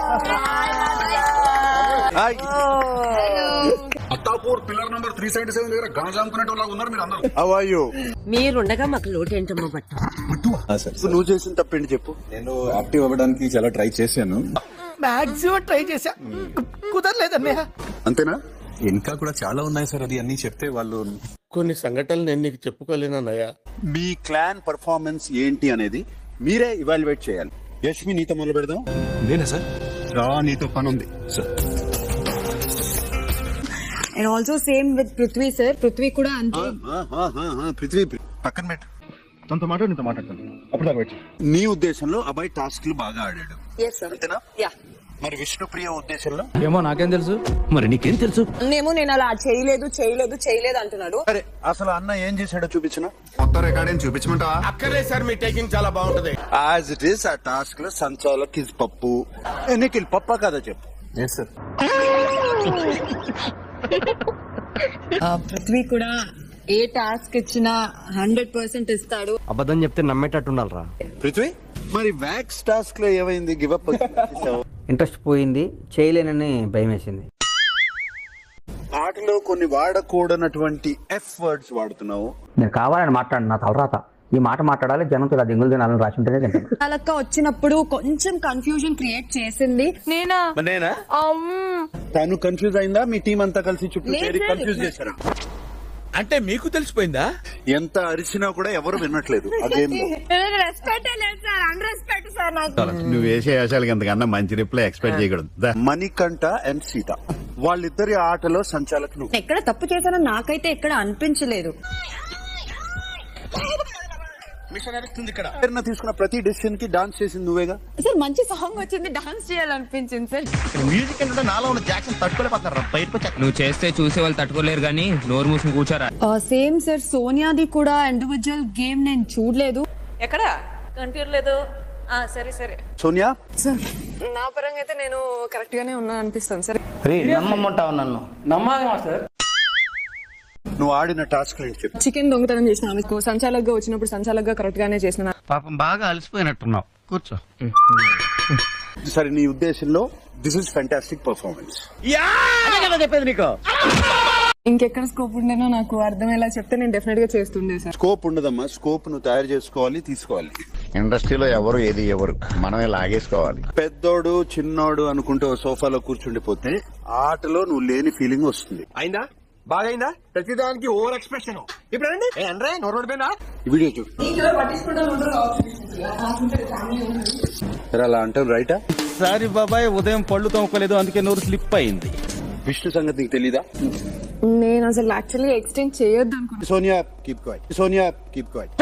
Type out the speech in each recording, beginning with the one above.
Attapur pillar number three seventy seven దగ్గర గాంజా అమ్ముకునే వాళ్ళు ఉన్నారు మీరు అందరూ హౌ ఆర్ యు మీరుండగా మాకు లోటేంటమ్మా బట్ట నువ్వు చేసిన తప్పేంటి చెప్పు నేను యాక్టివ్ అవ్వడానికి చాలా ట్రై చేశాను మాక్సిమం ట్రై చేశా కుదరలేదన్నయ్య అంతేనా ఇంకా కూడా చాలా ఉన్నాయి సార్ అది అన్ని చెప్తే వాళ్ళు కొన్ని సంఘటనలు నేను నీకు చెప్పుకోలేనన్నయ్యా మీ క్లాన్ పర్ఫార్మెన్స్ ఏంటి అనేది మీరే ఇవాల్యుయేట్ చేయాలి యష్మి నీతో మొదలు పెడదాం నేనా సార్ రా నీతో పని ఉంది and also same with Prithvi sir Prithvi కూడా అంతే పృథ్వీ పక్కన పెట్టు తనతో మాట్లాడు నీతో మాట్లాడతాను అప్పుడు దాకా పెట్టు నీ ఉద్దేశంలో అబ్బాయి టాస్క్లు బాగా ఆడాడు అంతేనా యా మరి విష్ణుప్రియ ఉద్దేశంలో ఏమో నాకేం తెలుసు మరి నీకేం తెలుసు ఏమో నేను అలా చేయలేదు చేయలేదు చేయలేదు అంటున్నాడు సరే అసలు అన్న ఏం చేశాడో చూపించిన మొత్తం రికార్డ్ ఏం చూపించమంటావా అక్కర్లేదు సార్ మీ టేకింగ్ చాలా బాగుంటది యాజ్ ఇట్ ఈస్ ఆ టాస్క్ లో సంచాలక్ ఇస్ పప్పు ఏ, నిఖిల్ పప్ప కదా చెప్పు సార్ పృథ్వీ కూడా ఏ టాస్క్ ఇచ్చినా హండ్రెడ్ పర్సెంట్ ఇస్తాడు అబద్ధం చెప్తే నమ్మేటట్టు ఉండాలిరా పృథ్వీ మరి వ్యాక్స్ టాస్క్ లో ఏమైంది గివ్ అప్ ఇంట్రెస్ట్ పోయింది చేయలేనని భయం వేసింది ఆటలో కొన్ని వాడకూడనటువంటి ఎఫ్ వర్డ్స్ వాడుతున్నావు నేను కావాలని మాట్లాడు నా తలరాత ఈ మాట మాట్లాడాలి జనంతో ఇలా దింగులు తినాలని రాసి ఉంటేనే తింటాను అలక్క వచ్చినప్పుడు కొంచెం కన్ఫ్యూజన్ క్రియేట్ చేసింది నేనా నేనా తను కన్ఫ్యూజ్ అయిందా మీ టీం అంతా కలిసి చుట్టూ లేదు, చేరి లేదు. కన్ఫ్యూజ్ చేశారా అంటే మీకు తెలిసిపోయిందా ఎంత అరిచినా కూడా ఎవరు వినట్లేదు ఆ గేమ్ లో రెస్పెక్ట్ లేదు సార్ అన్ రెస్పెక్ట్ సార్ నాకు నువ్వు వేసే వేషాలకి ఎంతకన్నా మంచి రిప్లై ఎక్స్పెక్ట్ చేయకూడదు దా. మణికంఠ అండ్ సీత వాళ్ళిద్దరి ఆటలో సంచాలక్ నువ్వు ఎక్కడ తప్పు చేశానో నాకైతే ఎక్కడ అనిపించలేదు పేరున తీసుకున్న ప్రతి డెసిషన్ కి డాన్స్ చేసింది నువ్వేగా సార్ మంచి సాంగ్ వచ్చింది డాన్స్ చేయాలనిపించింది సార్ మ్యూజిక్ ఏంటంటే నాలో ఉన్న జాక్సన్ తట్టుకోలేకపోతున్నారు బయటకు వచ్చాక నువ్వు చేస్తే చూసే వాళ్ళు తట్టుకోలేరు కానీ నోరు మూసుకుని కూర్చోరా సేమ్ సార్ సోనియాది కూడా ఇండివిజువల్ గేమ్ నేను చూడలేదు ఎక్కడ కనిపించలేదు ఆ సరే సరే సోనియా సార్ నా పరంగా అయితే నేను కరెక్ట్ గానే ఉన్నాను అనిపిస్తాను సార్ నమ్మమంటావు నన్ను నమ్మగా సార్ నువ్వు ఆడిన టాస్క్ ఏంటి చెప్పు చికెన్ దొంగతనం చేసిన ఆమెకు సంచాలకుగా వచ్చినప్పుడు సంచాలకుగా కరెక్ట్ గానే చేసిన పాపం బాగా అలసిపోయినట్టున్నావు కూర్చో సరే నీ ఉద్దేశంలో దిస్ ఇస్ ఫ్యాంటాస్టిక్ పర్ఫార్మెన్స్ చెప్పేది నీకు ఇంకెక్కడ స్కోప్ ఉండేనో నాకు అర్థమయ్యేలా చెప్తే నేను డెఫినెట్ గా చేస్తుండే సార్ స్కోప్ ఉండదమ్మా స్కోప్ నువ్వు తయారు చేసుకోవాలి తీసుకోవాలి ఇండస్ట్రీలో ఎవరు ఏది ఎవరు మనమే లాగేసుకోవాలి పెద్దోడు చిన్నోడు అనుకుంటే ఓ సోఫాలో కూర్చుండిపోతే ఆటలో నువ్వు లేని ఫీలింగ్ వస్తుంది అయిందా బాగైందా ప్రతిదానికి ఓవర్ ఎక్స్ప్రెషన్ ఇప్పుడు రండి ఏ అండ్రే నోరు రోడ్డు ఈ వీడియో చూడు సరే అలా అంటారు రైటా సారీ బాబాయ్ ఉదయం పళ్ళు తోముకోలేదు అందుకే నోరు స్లిప్ అయింది విష్ణు సంగతి నీకు తెలీదా నేను అసలు యాక్చువల్లీ ఎక్స్టెండ్ చేయొద్దు అనుకున్నాను Sonia keep quiet Sonia keep quiet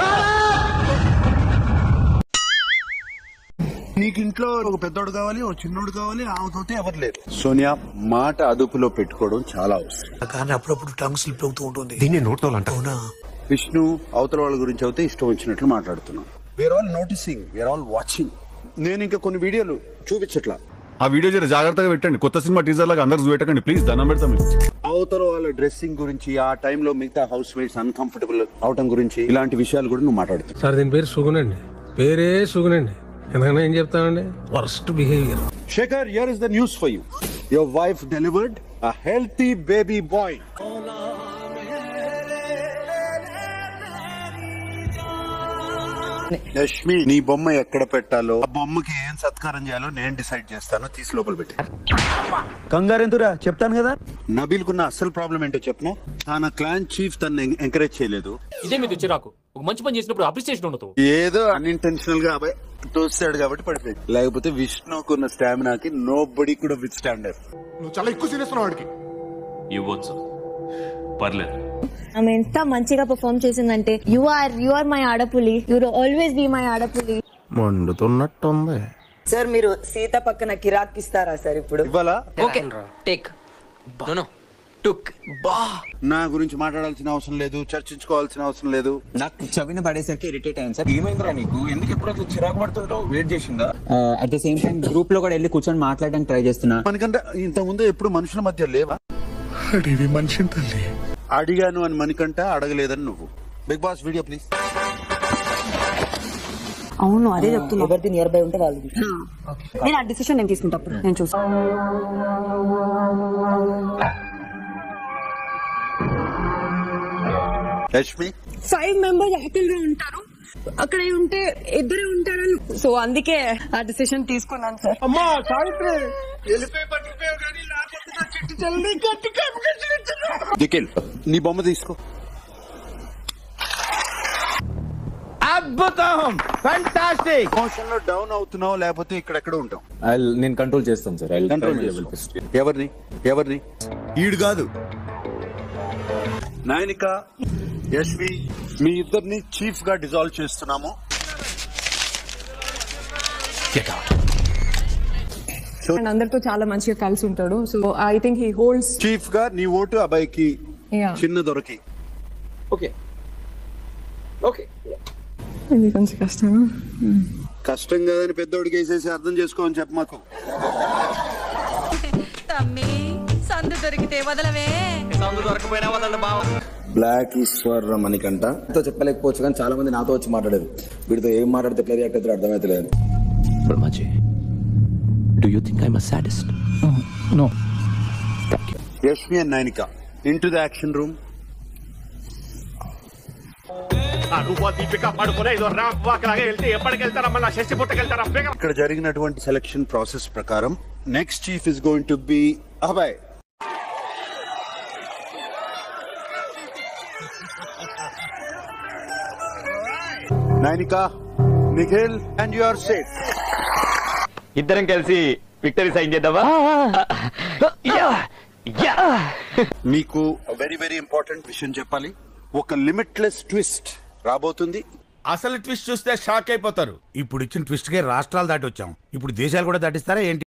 నీకు ఇంట్లో ఒక పెద్దోడు కావాలి ఒక చిన్నోడు కావాలి ఆమెతోతే ఎవరు లేరు సోనియా మాట అదుపులో పెట్టుకోవడం చాలా అవసరం కానీ అప్పుడప్పుడు టంగ్ స్లిప్ అవుతూ ఉంటుంది దీన్ని నోట్లో అంట అవునా విష్ణు అవతల వాళ్ళ గురించి అయితే ఇష్టం వచ్చినట్లు మాట్లాడుతున్నాం we're all noticing we're all watching నేను ఇంకా కొన్ని వీడియోలు చూపించట్లా ఆ వీడియో జర జాగ్రత్తగా పెట్టండి కొత్త సినిమా టీజర్ లాగా అందరు చూపెట్టకండి ప్లీజ్ దండం పెడతాం మీకు. అవతల వాళ్ళ డ్రెస్సింగ్ గురించి ఆ టైంలో మిగతా హౌస్ వైఫ్స్ అన్కంఫర్టబుల్ అవటం గురించి ఇలాంటి విషయాలు కూడా నువ్వు మాట్లాడుతున్నావు సార్ దీని పేరు సుగునండి పేరే సుగునండి ఎందుకన్నా ఏం చెప్తానండి worst behaviour Shekhar here is the news for you your wife delivered a healthy baby boy Lakshmi నీ బొమ్మ ఎక్కడ పెట్టాలో ఆ బొమ్మకి ఏం సత్కారం చేయాలో నేను డిసైడ్ చేస్తాను తీసి లోపల పెట్టి కంగారు ఎందురా చెప్తాను కదా నబీల్ కున్న అసలు ప్రాబ్లం ఏంటో చెప్పనా తన క్లాన్ చీఫ్ తన ఎంకరేజ్ చేయలేదు ఇదే మీద చిరాకు ఒక మంచి పని చేసినప్పుడు అప్రిసియేషన్ ఉండదు ఏదో అన్ఇంటెన్షనల్ గా అబ్బాయి తోస్తాడు కాబట్టి పడిపోయింది లేకపోతే విష్ణుకున్న స్టామినాకి నో బడి కూడా విత్ స్టాండర్డ్ నువ్వు చాలా ఎక్కువ సీరియస్ వాడికి ఇవ్వచ్చు పర్లేదు ఆమె ఎంత మంచిగా పర్ఫామ్ చేసిందంటే you are you are my ఆడపులి యు ఆల్వేస్ బి మై ఆడపులి మండుతున్నట్టుంది సార్ మీరు సీత పక్కన కిరాక్ ఇస్తారా సార్ ఇప్పుడు ఇవ్వాలా ఓకే టేక్ నో టుక్ నా గురించి మాట్లాడాల్సిన అవసరం లేదు చర్చించుకోవాల్సిన అవసరం లేదు నాకు చవిని పడేసరికి ఇరిటేట్ అయింది సార్ ఏమైందిరా నీకు ఎందుకు ఎప్పుడు అట్లా చిరాకు పడుతుంటావు వెయిట్ చేసిందా at the same time group లో కూడా వెళ్ళి కూర్చొని మాట్లాడడానికి ట్రై చేస్తున్నా మనకంటే ఇంత ముందు ఎప్పుడు మనుషుల మధ్య లేవా అడివి మనిషిని తల్లి అడిగాను అని మనకంట అడగలేదని నువ్వు బిగ్ బాస్ వీడియో ప్లీజ్ అవును అదే చెప్తున్నా ఎవరిది నియర్ బై ఉంటే వాళ్ళది నేను ఆ డిసిషన్ నేను తీసుకుంటా అప్పుడు నేను చూస్తాను లక్ష్మి ఫైవ్ మెంబర్స్ యాక్టివ్ గా ఉంటారు అక్కడ ఉంటే ఇద్దరే ఉంటారని సో అందుకే ఆ డిసిషన్ తీసుకున్నాను సార్ అమ్మా సావిత్రి వెళ్ళిపోయి పట్టుకుపోయావు కానీ లేకపోతే నా చిట్టు చెల్లి గట్టి కనిపించలేదు. దికిల్ నీ బొమ్మ తీసుకో అద్భుతం ఫంటాస్టిక్ ఎమోషన్ లో డౌన్ అవుతున్నావు లేకపోతే ఇక్కడెక్కడ ఉంటాం నేను కంట్రోల్ చేస్తాను సార్ కంట్రోల్ చేసుకో. ఎవరిని ఎవరిని ఈడు కాదు నాయనిక యశ్వి మీ ఇద్దరిని చీఫ్ గా డిజాల్వ్ చేస్తున్నాము అండ్ అందరితో చాలా మంచిగా కలిసి ఉంటాడు so I think he holds chief గా నీ ఓటు అబ్బాయికి Yeah. చిన్న దొరికి ఓకే ఓకే ఇది కొంచెం కష్టం కష్టం కదని పెద్దోడికి వేసేసి అర్థం చేసుకోమని చెప్ప మాకు తమ్మి సందు దొరికితే వదలవే సందు దొరకపోయినా వదండి బావ బ్లాక్ ఈశ్వర్ మణికంట నాతో చెప్పలేకపోవచ్చు కానీ చాలా మంది నాతో వచ్చి మాట్లాడేది వీడితో ఏం మాట్లాడితే ఎట్లా రియాక్ట్ అవుతారో అర్థమవుతలేదు Brahmaji do you think I'm saddest no Yashvi and Nainika into the action room నువ్వు దీపిక పడుకునే ఇదో ర్యాంప్ వాక్ లాగా వెళ్తే ఎప్పటికి వెళ్తారమ్మా నా షష్టి పుట్టకెళ్తారా ఇక్కడ జరిగినటువంటి సెలక్షన్ ప్రాసెస్ ప్రకారం next chief is going to be అబ్బాయ్ Nainika Nikhil and you are safe ఇద్దరం కలిసి విక్టరీ సైన్ చేద్దామా మీకు వెరీ వెరీ ఇంపార్టెంట్ విషయం చెప్పాలి ఒక లిమిట్లెస్ ట్విస్ట్ రాబోతుంది అసలు ట్విస్ట్ చూస్తే షాక్ అయిపోతారు ఇప్పుడు ఇచ్చిన ట్విస్ట్ కి రాష్ట్రాలు దాటి వచ్చాం ఇప్పుడు దేశాలు కూడా దాటిస్తారా ఏంటి